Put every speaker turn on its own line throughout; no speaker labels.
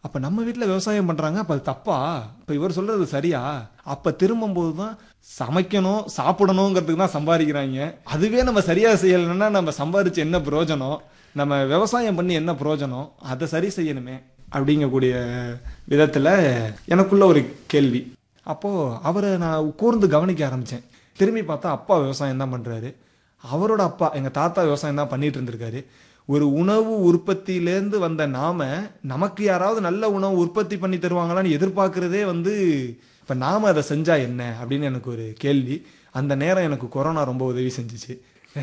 அப்ப நம்ம வீட்ல விவசாயம் பண்றாங்க அப்ப அது தப்பா இப்ப இவர் சொல்றது சரியா அப்ப திரும்பும்போது தான் சமைக்கணும் சாப்பிடணுங்கிறதுக்கு தான் சம்பாதிக்கிறாங்க அதுவே நம்ம சரியா செய்யலைன்னா நம்ம சம்பாதிச்சு என்ன பிரயோஜனம் நம்ம விவசாயம் பண்ணி என்ன பிரயோஜனம் அதை சரி செய்யணுமே அப்படிங்கக்கூடிய விதத்துல எனக்குள்ள ஒரு கேள்வி அப்போ அவரை நான் கூர்ந்து கவனிக்க ஆரம்பிச்சேன் திரும்பி பார்த்தா அப்பா விவசாயம் தான் பண்றாரு அவரோட அப்பா எங்க தாத்தா விவசாயம் தான் பண்ணிட்டு இருந்திருக்காரு ஒரு உணவு உற்பத்தியிலேருந்து வந்த நாம நமக்கு யாராவது நல்ல உணவு உற்பத்தி பண்ணி தருவாங்களான்னு எதிர்பார்க்கறதே வந்து இப்ப நாம அதை செஞ்சா என்ன அப்படின்னு எனக்கு ஒரு கேள்வி அந்த நேரம் எனக்கு கொரோனா ரொம்ப உதவி செஞ்சுச்சு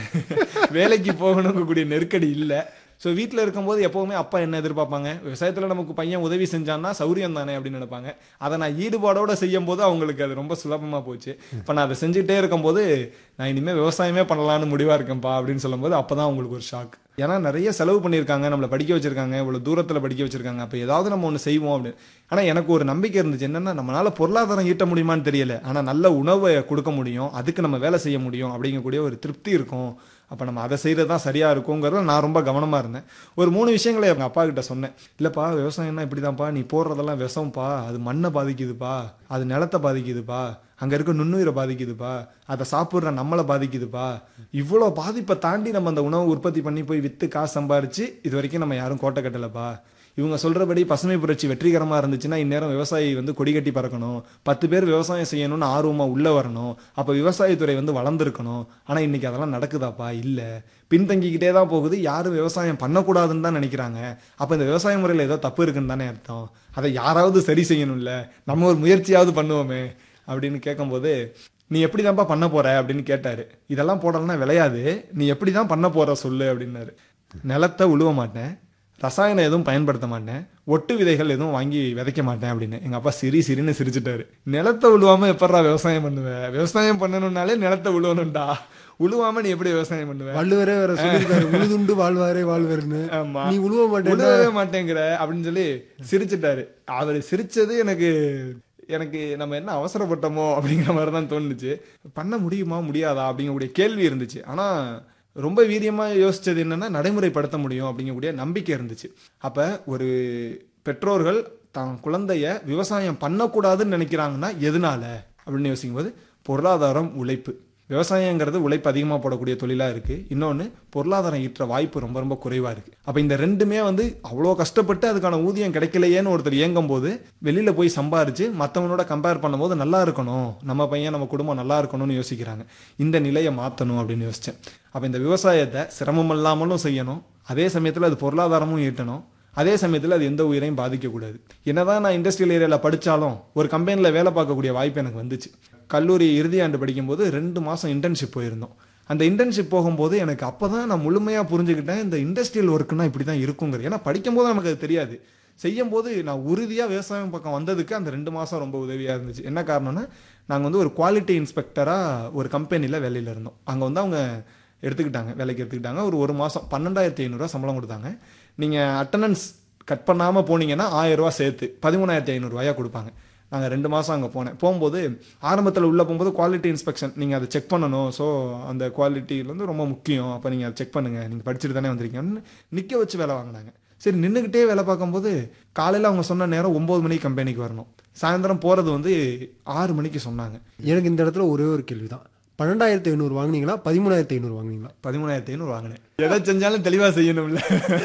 வேலைக்கு போகணுங்கக்கூடிய நெருக்கடி இல்லை ஸோ வீட்டில் இருக்கும்போது எப்போவுமே அப்பா என்ன எதிர்பார்ப்பாங்க விவசாயத்தில் நமக்கு பையன் உதவி செஞ்சான்னா சௌரியம் தானே அப்படின்னு நினைப்பாங்க அதை நான் ஈடுபாடோட செய்யும் போது அவங்களுக்கு அது ரொம்ப சுலபமாக போச்சு இப்போ நான் அதை செஞ்சுக்கிட்டே இருக்கும்போது நான் இனிமேல் விவசாயமே பண்ணலான்னு முடிவாக இருக்கேன்ப்பா அப்படின்னு சொல்லும்போது அப்போ தான் அவங்களுக்கு ஒரு ஷாக் ஏன்னா நிறைய செலவு பண்ணியிருக்காங்க நம்மளை படிக்க வச்சிருக்காங்க இவ்வளோ தூரத்தில் படிக்க வச்சிருக்காங்க அப்போ ஏதாவது நம்ம ஒன்று செய்வோம் அப்படின்னு ஆனால் எனக்கு ஒரு நம்பிக்கை இருந்துச்சு என்னன்னா நம்மளால பொருளாதாரம் ஈட்ட முடியுமான்னு தெரியல ஆனால் நல்ல உணவை கொடுக்க முடியும் அதுக்கு நம்ம வேலை செய்ய முடியும் அப்படிங்கக்கூடிய ஒரு திருப்தி இருக்கும் அப்போ நம்ம அதை செய்கிறது தான் சரியாக இருக்குங்கிறத நான் ரொம்ப கவனமாக இருந்தேன் ஒரு மூணு விஷயங்களை எங்கள் அப்பா கிட்ட சொன்னேன் இல்லைப்பா விவசாயம்னா இப்படி தான்ப்பா நீ போடுறதெல்லாம் விஷம்ப்பா அது மண்ணை பாதிக்குதுப்பா அது நிலத்தை பாதிக்குதுப்பா அங்கே இருக்க நுண்ணுயிரை பாதிக்குதுப்பா அதை சாப்பிட்ற நம்மளை பாதிக்குதுப்பா இவ்வளோ பாதிப்பை தாண்டி நம்ம அந்த உணவு உற்பத்தி பண்ணி போய் விற்று காசு சம்பாரிச்சு இது வரைக்கும் நம்ம யாரும் கோட்டை கட்டலைப்பா இவங்க சொல்றபடி பசுமை புரட்சி வெற்றிகரமா இருந்துச்சுன்னா இந்நேரம் விவசாயி வந்து கொடி கட்டி பறக்கணும் பத்து பேர் விவசாயம் செய்யணும்னு ஆர்வமா உள்ள வரணும் அப்ப விவசாயத்துறை வந்து வளர்ந்துருக்கணும் ஆனா இன்னைக்கு அதெல்லாம் நடக்குதாப்பா இல்ல பின்தங்கிக்கிட்டே தான் போகுது யாரும் விவசாயம் பண்ணக்கூடாதுன்னு தான் நினைக்கிறாங்க அப்ப இந்த விவசாய முறையில ஏதோ தப்பு இருக்குன்னு தானே அர்த்தம் அதை யாராவது சரி செய்யணும்ல நம்ம ஒரு முயற்சியாவது பண்ணுவோமே அப்படின்னு கேட்கும்போது நீ எப்படி தான்ப்பா பண்ண போற அப்படின்னு கேட்டாரு இதெல்லாம் போடலன்னா விளையாது நீ எப்படி தான் பண்ண போற சொல்லு அப்படின்னாரு நிலத்தை உழுவ மாட்டேன் ரசாயனம் எதுவும் பயன்படுத்த மாட்டேன் ஒட்டு விதைகள் எதுவும் வாங்கி விதைக்க மாட்டேன் அப்படின்னு எங்க அப்பா சிரி சிரின்னு சிரிச்சிட்டாரு நிலத்தை உழுவாம எப்படா விவசாயம் பண்ணுவ விவசாயம் பண்ணணும்னாலே நிலத்தை உழுவணும்டா உழுவாம நீ எப்படி விவசாயம் பண்ணுவ
வள்ளுவரே வேற சொல்லியிருக்காரு உழுதுண்டு வாழ்வாரே வாழ்வாருன்னு
ஆமா
நீ உழுவ மாட்டேன்
உழுவவே மாட்டேங்கிற அப்படின்னு சொல்லி சிரிச்சிட்டாரு அவர் சிரிச்சது எனக்கு எனக்கு நம்ம என்ன அவசரப்பட்டோமோ அப்படிங்கிற மாதிரி தான் தோணுச்சு பண்ண முடியுமா முடியாதா அப்படிங்கக்கூடிய கேள்வி இருந்துச்சு ஆனா ரொம்ப வீரியமா யோசிச்சது என்னன்னா நடைமுறைப்படுத்த முடியும் அப்படிங்கக்கூடிய நம்பிக்கை இருந்துச்சு அப்ப ஒரு பெற்றோர்கள் தான் குழந்தைய விவசாயம் பண்ணக்கூடாதுன்னு நினைக்கிறாங்கன்னா எதனால அப்படின்னு யோசிக்கும்போது பொருளாதாரம் உழைப்பு விவசாயங்கிறது உழைப்பு அதிகமாக போடக்கூடிய தொழிலாக இருக்கு இன்னொன்று பொருளாதாரம் ஈற்ற வாய்ப்பு ரொம்ப ரொம்ப குறைவாக இருக்கு அப்போ இந்த ரெண்டுமே வந்து அவ்வளோ கஷ்டப்பட்டு அதுக்கான ஊதியம் கிடைக்கலையேன்னு ஒருத்தர் இயங்கும் போது வெளியில் போய் சம்பாரிச்சு மற்றவனோட கம்பேர் பண்ணும்போது நல்லா இருக்கணும் நம்ம பையன் நம்ம குடும்பம் நல்லா இருக்கணும்னு யோசிக்கிறாங்க இந்த நிலையை மாற்றணும் அப்படின்னு யோசித்தேன் அப்போ இந்த விவசாயத்தை சிரமம் இல்லாமலும் செய்யணும் அதே சமயத்தில் அது பொருளாதாரமும் ஈட்டணும் அதே சமயத்தில் அது எந்த உயிரையும் பாதிக்கக்கூடாது என்னதான் நான் இண்டஸ்ட்ரியல் ஏரியாவில் படித்தாலும் ஒரு கம்பெனியில் வேலை பார்க்கக்கூடிய வாய்ப்பு எனக்கு வந்துச்சு கல்லூரி இறுதி ஆண்டு படிக்கும்போது ரெண்டு மாதம் இன்டர்ன்ஷிப் போயிருந்தோம் அந்த இன்டர்ன்ஷிப் போகும்போது எனக்கு அப்போ தான் நான் முழுமையாக புரிஞ்சுக்கிட்டேன் இந்த இண்டஸ்ட்ரியல் ஒர்க்குனா இப்படி தான் இருக்குங்கிறது ஏன்னா படிக்கும்போது நமக்கு அது தெரியாது செய்யும்போது நான் உறுதியாக விவசாயம் பக்கம் வந்ததுக்கு அந்த ரெண்டு மாதம் ரொம்ப உதவியாக இருந்துச்சு என்ன காரணம்னா நாங்கள் வந்து ஒரு குவாலிட்டி இன்ஸ்பெக்டராக ஒரு கம்பெனியில் வேலையில் இருந்தோம் அங்கே வந்து அவங்க எடுத்துக்கிட்டாங்க வேலைக்கு எடுத்துக்கிட்டாங்க ஒரு ஒரு மாதம் பன்னெண்டாயிரத்தி ஐநூறுரூவா சம்பளம் கொடுத்தாங்க நீங்கள் அட்டண்டன்ஸ் கட் பண்ணாமல் போனீங்கன்னா ஆயிரம் ரூபாய் சேர்த்து பதிமூணாயிரத்தி ஐநூறுரூவாயா கொடுப்பாங்க நாங்கள் ரெண்டு மாதம் அங்கே போனேன் போகும்போது ஆரம்பத்தில் உள்ளே போகும்போது குவாலிட்டி இன்ஸ்பெக்ஷன் நீங்கள் அதை செக் பண்ணணும் ஸோ அந்த குவாலிட்டியிலேருந்து ரொம்ப முக்கியம் அப்போ நீங்கள் அதை செக் பண்ணுங்கள் நீங்கள் படிச்சுட்டு தானே வந்திருக்கீங்கன்னு நிற்க வச்சு வேலை வாங்கினாங்க சரி நின்றுக்கிட்டே வேலை பார்க்கும்போது காலையில் அவங்க சொன்ன நேரம் ஒம்பது மணிக்கு கம்பெனிக்கு வரணும் சாயந்தரம் போகிறது வந்து ஆறு மணிக்கு சொன்னாங்க
எனக்கு இந்த இடத்துல ஒரே ஒரு கேள்விதான் பன்னெண்டாயிரத்தி ஐநூறு வாங்குனீங்களா பதிமூணாயிரத்தி ஐநூறு வாங்குனீங்களா
பதிமூணாயிரத்தி ஐநூறு வாங்கினேன் எதை செஞ்சாலும் தெளிவாக செய்யணும்ல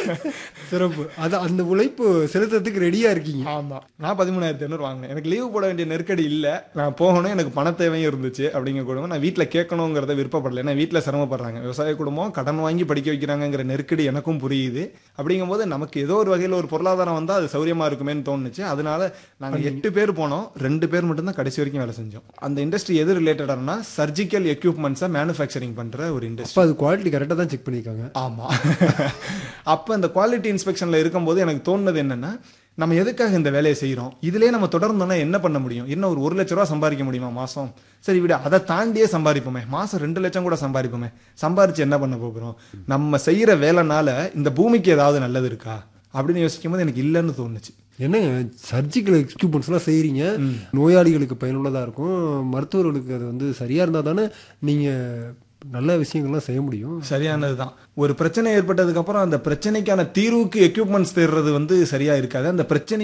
சிறப்பு அது அந்த உழைப்பு செலுத்துறதுக்கு ரெடியா இருக்கீங்க
ஆமா நான் பதிமூணாயிரத்தி ஐநூறு வாங்கினேன் எனக்கு லீவு போட வேண்டிய நெருக்கடி இல்ல நான் போகணும் எனக்கு பண தேவையும் இருந்துச்சு அப்படிங்கிற குடும்பம் நான் வீட்டில் கேட்கணுங்கிறத விருப்பப்படல ஏன்னா வீட்டில் சிரமப்படுறாங்க விவசாய குடும்பம் கடன் வாங்கி படிக்க வைக்கிறாங்கங்கிற நெருக்கடி எனக்கும் புரியுது அப்படிங்கும்போது நமக்கு ஏதோ ஒரு வகையில் ஒரு பொருளாதாரம் வந்தால் அது சௌரியமா இருக்குமேன்னு தோணுச்சு அதனால நாங்கள் எட்டு பேர் போனோம் ரெண்டு பேர் மட்டும்தான் கடைசி வரைக்கும் வேலை செஞ்சோம் அந்த இண்டஸ்ட்ரி எது ரிலேட்டடானா சர்ஜிக்கல் எக்யூப்மெண்ட்ஸை மேனுஃபேக்சரிங் பண்ற ஒரு இண்டஸ்ட்ரி
அப்ப அது குவாலிட்டி கரெக்டாக தான் செக் பண்ணியிருக்காங்க
ஆமா அப்ப இந்த குவாலிட்டி இன்ஸ்பெக்ஷன்ல இருக்கும்போது எனக்கு தோணுனது என்னன்னா நம்ம எதுக்காக இந்த வேலையை செய்றோம் இதுலயே நம்ம தொடர்ந்தோம்னா என்ன பண்ண முடியும் இன்னும் ஒரு ஒரு லட்ச ரூபா சம்பாதிக்க முடியுமா மாசம் சரி விட அதை தாண்டியே சம்பாதிப்போமே மாசம் ரெண்டு லட்சம் கூட சம்பாதிப்போமே சம்பாரிச்சு என்ன பண்ண போகிறோம் நம்ம செய்யற வேலைனால இந்த பூமிக்கு ஏதாவது நல்லது இருக்கா அப்படின்னு யோசிக்கும் போது எனக்கு இல்லைன்னு தோணுச்சு
என்னங்க சர்ஜிக்கல் எக்யூப்மெண்ட்ஸ்லாம் செய்கிறீங்க நோயாளிகளுக்கு பயனுள்ளதாக இருக்கும் மருத்துவர்களுக்கு அது வந்து சரியாக இருந்தால் தானே நீங்கள் நல்ல விஷயங்கள்லாம் செய்ய முடியும்
சரியானதுதான் ஒரு பிரச்சனை ஏற்பட்டதுக்கு அப்புறம் அந்த பிரச்சனைக்கான தீர்வுக்கு எக்யூப்மெண்ட்ஸ் தேடுறது வந்து சரியா இருக்காது அந்த பிரச்சனை